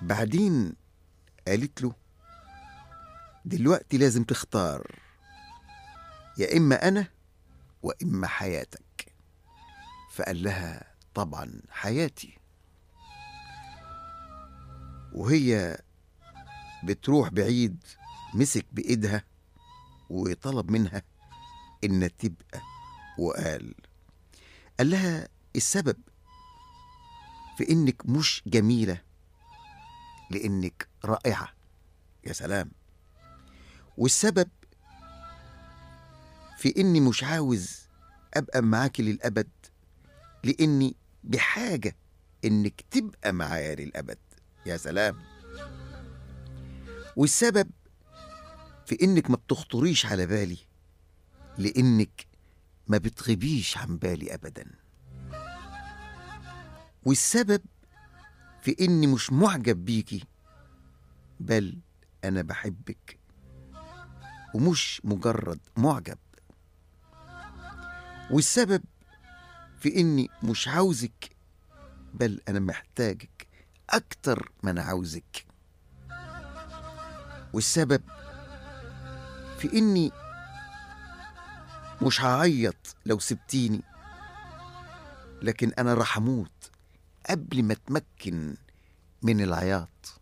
بعدين قالت له دلوقتي لازم تختار يا إما أنا وإما حياتك فقال لها طبعا حياتي وهي بتروح بعيد مسك بإيدها وطلب منها إن تبقى وقال قال لها السبب في إنك مش جميلة لإنك رائعة يا سلام والسبب في إني مش عاوز أبقى معاكي للأبد لإني بحاجة إنك تبقى معايا للأبد يا سلام والسبب في إنك ما بتخطريش على بالي لإنك ما بتغيبيش عن بالي أبدا والسبب في إني مش معجب بيكي بل أنا بحبك ومش مجرد معجب والسبب في إني مش عاوزك بل أنا محتاجك أكتر ما أنا عاوزك والسبب في إني مش هعيط لو سبتيني لكن أنا راح أموت قبل ما أتمكن من العياط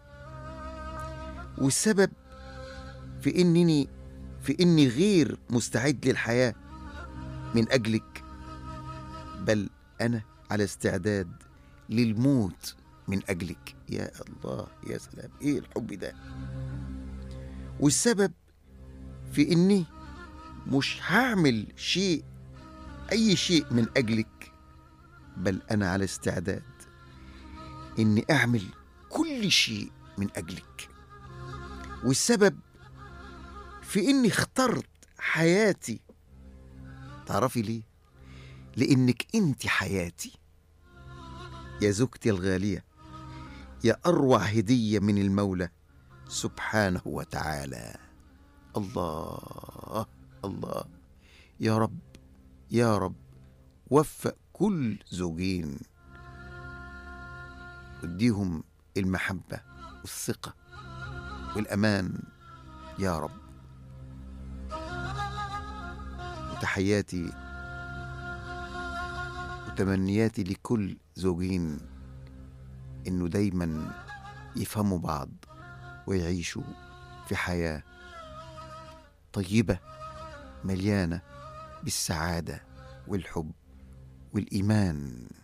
والسبب في إنني في إني غير مستعد للحياة من أجلك بل أنا على استعداد للموت من أجلك يا الله يا سلام إيه الحب ده والسبب في إني مش هعمل شيء أي شيء من أجلك بل أنا على استعداد إني أعمل كل شيء من أجلك والسبب في إني اخترت حياتي تعرفي ليه؟ لأنك أنت حياتي يا زوجتي الغالية يا أروع هدية من المولى سبحانه وتعالى الله الله يا رب يا رب وفق كل زوجين واديهم المحبة والثقة والأمان يا رب وتحياتي وتمنياتي لكل زوجين إنه دايما يفهموا بعض ويعيشوا في حياة طيبة مليانة بالسعادة والحب والإيمان